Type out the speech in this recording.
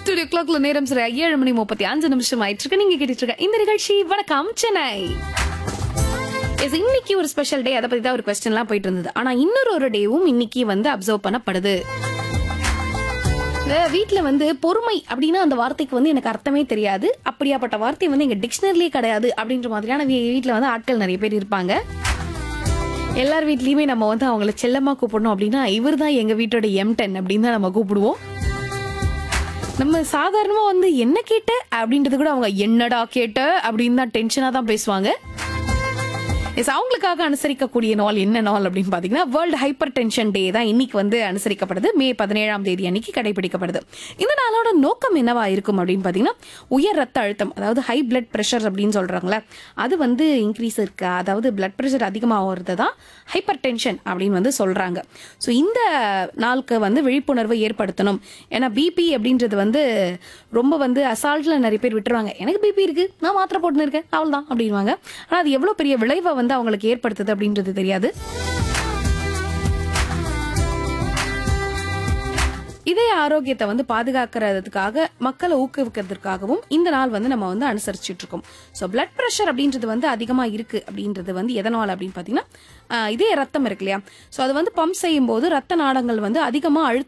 studio கிளாக்ல நேரம் சரி ஏழு மணி முப்பத்தி அஞ்சு நிமிஷம் ஆயிட்டு இருக்கு நீங்க கேட்டுட்டு இருக்க இந்த நிகழ்ச்சி வணக்கம் சென்னை Yes, இன்னைக்கு ஒரு ஸ்பெஷல் டே அதை பத்தி தான் ஒரு கொஸ்டின்லாம் போயிட்டு இருந்தது ஆனா இன்னொரு ஒரு டேவும் இன்னைக்கு வந்து அப்சர்வ் பண்ணப்படுது இந்த வீட்ல வந்து பொறுமை அப்படின்னா அந்த வார்த்தைக்கு வந்து எனக்கு அர்த்தமே தெரியாது அப்படியாப்பட்ட வார்த்தை வந்து எங்க டிக்ஷனரிலேயே கிடையாது அப்படின்ற மாதிரியான வீ- வீட்ல வந்து ஆட்கள் நிறைய பேர் இருப்பாங்க எல்லார் வீட்லயுமே நம்ம வந்து அவங்கள செல்லமா கூப்பிடணும் அப்படின்னா இவர் தான் எங்க வீட்டோட எம் டென் அப்படின்னு தான் நம்ம கூப்பிடுவோம் நம்ம சாதாரணமா வந்து என்ன கேட்ட அப்படின்றது கூட அவங்க என்னடா கேட்ட அப்படின்னு தான் டென்ஷனா தான் பேசுவாங்க எஸ் அவங்களுக்காக அனுசரிக்கக்கூடிய நாள் என்ன நாள் அப்படின்னு பாத்தீங்கன்னா வேர்ல்டு ஹைப்பர் டென்ஷன் டே தான் இன்னைக்கு வந்து அனுசரிக்கப்படுது மே பதினேழாம் தேதி அன்னைக்கு கடைபிடிக்கப்படுது இந்த நாளோட நோக்கம் என்னவா இருக்கும் அப்படின்னு பாத்தீங்கன்னா உயர் ரத்த அழுத்தம் அதாவது ஹை பிளட் பிரஷர் அப்படின்னு சொல்றாங்களே அது வந்து இன்க்ரீஸ் இருக்கு அதாவது பிளட் பிரஷர் அதிகமாகிறது தான் ஹைப்பர் டென்ஷன் அப்படின்னு வந்து சொல்றாங்க ஸோ இந்த நாளுக்கு வந்து விழிப்புணர்வு ஏற்படுத்தணும் ஏன்னா பிபி அப்படின்றது வந்து ரொம்ப வந்து அசால்ட்ல நிறைய பேர் விட்டுருவாங்க எனக்கு பிபி இருக்கு நான் மாத்திரை போட்டுன்னு இருக்கேன் அவ்வளவுதான் அப்படின்வாங்க ஆனா அது எவ்வளவு பெரிய விளைவை வந்து அவங்களுக்கு ஏற்படுத்துது அப்படின்றது தெரியாது இதய ஆரோக்கியத்தை வந்து பாதுகாக்கிறதுக்காக மக்களை ஊக்குவிக்கிறதுக்காகவும் இந்த நாள் வந்து நம்ம வந்து அனுசரிச்சுட்டு இருக்கோம் ஸோ பிளட் ப்ரெஷர் அப்படின்றது வந்து அதிகமாக இருக்கு அப்படின்றது வந்து எதனால் அப்படின்னு பார்த்தீங்கன்னா ஆஹ் இதய ரத்தம் இருக்கு இல்லையா ஸோ அது வந்து பம்ப் செய்யும் போது ரத்த நாளங்கள் வந்து அதிகமாக அழுத்தம்